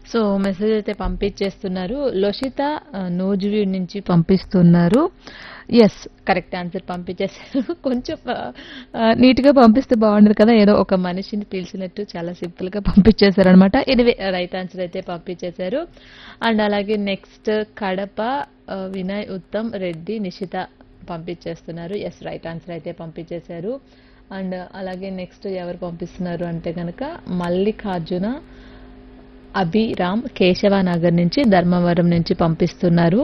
so message అయితే పంపించేస్తున్నారు లొషిత ఆ, నూజివీ నుంచి పంపిస్తున్నారు ఎస్ కరెక్ట్ ఆన్సర్ పంపించేశారు కొంచెం ఆ, ఆ, నీట్గా పంపిస్తే బాగుండదు కదా ఏదో ఒక మనిషిని పిలిచినట్టు చాలా సింపుల్గా పంపించేశారు అనమాట ఇది రైట్ ఆన్సర్ అయితే పంపించేశారు అండ్ అలాగే నెక్స్ట్ కడప ఆ, వినయ్ ఉత్తమ్ రెడ్డి నిషిత పంపించేస్తున్నారు ఎస్ రైట్ ఆన్సర్ అయితే పంపించేశారు అండ్ అలాగే నెక్స్ట్ ఎవరు పంపిస్తున్నారు అంటే కనుక మల్లికార్జున అభిరామ్ కేశవనగర్ నుంచి ధర్మవరం నుంచి పంపిస్తున్నారు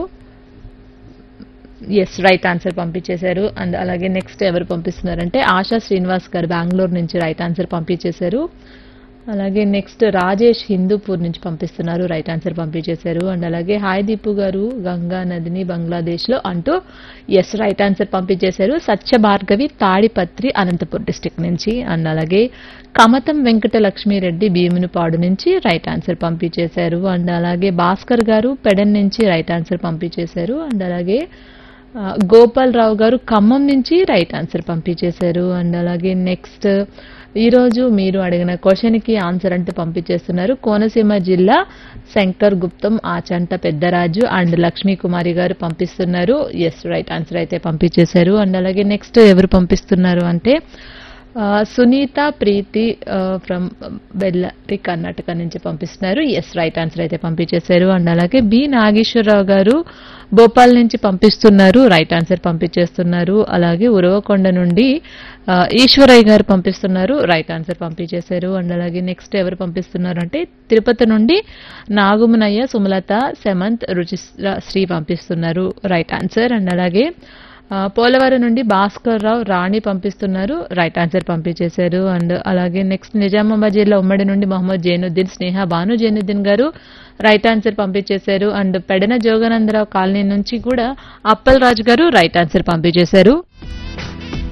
ఎస్ రైట్ ఆన్సర్ పంపించేశారు అండ్ అలాగే నెక్స్ట్ ఎవరు పంపిస్తున్నారంటే ఆశా శ్రీనివాస్ గారు బెంగళూరు నుంచి రైట్ ఆన్సర్ పంపించేశారు అలాగే నెక్స్ట్ రాజేష్ హిందూపూర్ నుంచి పంపిస్తున్నారు రైట్ ఆన్సర్ పంపించేశారు అండ్ అలాగే హాయ్ దీపు గారు గంగా నదిని బంగ్లాదేశ్లో అంటూ ఎస్ రైట్ ఆన్సర్ పంపించేశారు సత్య భార్గవి తాడిపత్రి అనంతపూర్ డిస్టిక్ నుంచి అండ్ అలాగే కమతం వెంకట లక్ష్మీరెడ్డి భీమునిపాడు నుంచి రైట్ ఆన్సర్ పంపించేశారు అండ్ అలాగే భాస్కర్ గారు పెడన్ నుంచి రైట్ ఆన్సర్ పంపించేశారు అండ్ అలాగే ఆ, గోపాల్ రావు గారు ఖమ్మం నుంచి రైట్ ఆన్సర్ పంపించేశారు అండ్ అలాగే నెక్స్ట్ ఈరోజు మీరు అడిగిన క్వశ్చన్కి ఆన్సర్ అంటూ పంపించేస్తున్నారు కోనసీమ జిల్లా శంకర్ గుప్తం ఆచంట పెద్దరాజు అండ్ లక్ష్మీ కుమారి గారు పంపిస్తున్నారు ఎస్ రైట్ ఆన్సర్ అయితే పంపించేశారు అండ్ అలాగే నెక్స్ట్ ఎవరు పంపిస్తున్నారు అంటే ఆ, సునీత ప్రీతి ఫ్రమ్ బెల్లరి కర్ణాటక నుంచి పంపిస్తున్నారు ఎస్ రైట్ ఆన్సర్ అయితే పంపించేశారు అండ్ అలాగే బి నాగేశ్వరరావు గారు భోపాల్ నుంచి పంపిస్తున్నారు రైట్ ఆన్సర్ పంపించేస్తున్నారు అలాగే ఉరవకొండ నుండి ఆ, ఈశ్వరయ్య గారు పంపిస్తున్నారు రైట్ ఆన్సర్ పంపించేశారు అండ్ అలాగే నెక్స్ట్ ఎవరు పంపిస్తున్నారు అంటే తిరుపతి నుండి నాగుమనయ్య సుమలత సెమంత్ రుచి శ్రీ పంపిస్తున్నారు రైట్ ఆన్సర్ అండ్ అలాగే ఆ, పోలవరం నుండి భాస్కర్ రావు రాణి పంపిస్తున్నారు రైట్ ఆన్సర్ పంపించేశారు అండ్ అలాగే నెక్స్ట్ నిజామాబాద్ జిల్లా ఉమ్మడి నుండి మొహమ్మద్ జైనుద్దీన్ స్నేహ భాను జైనుద్దీన్ గారు రైట్ ఆన్సర్ పంపించేశారు అండ్ పెడన జోగానందరావు కాలనీ నుంచి కూడా అప్పల్ రాజు గారు రైట్ ఆన్సర్ పంపించేశారు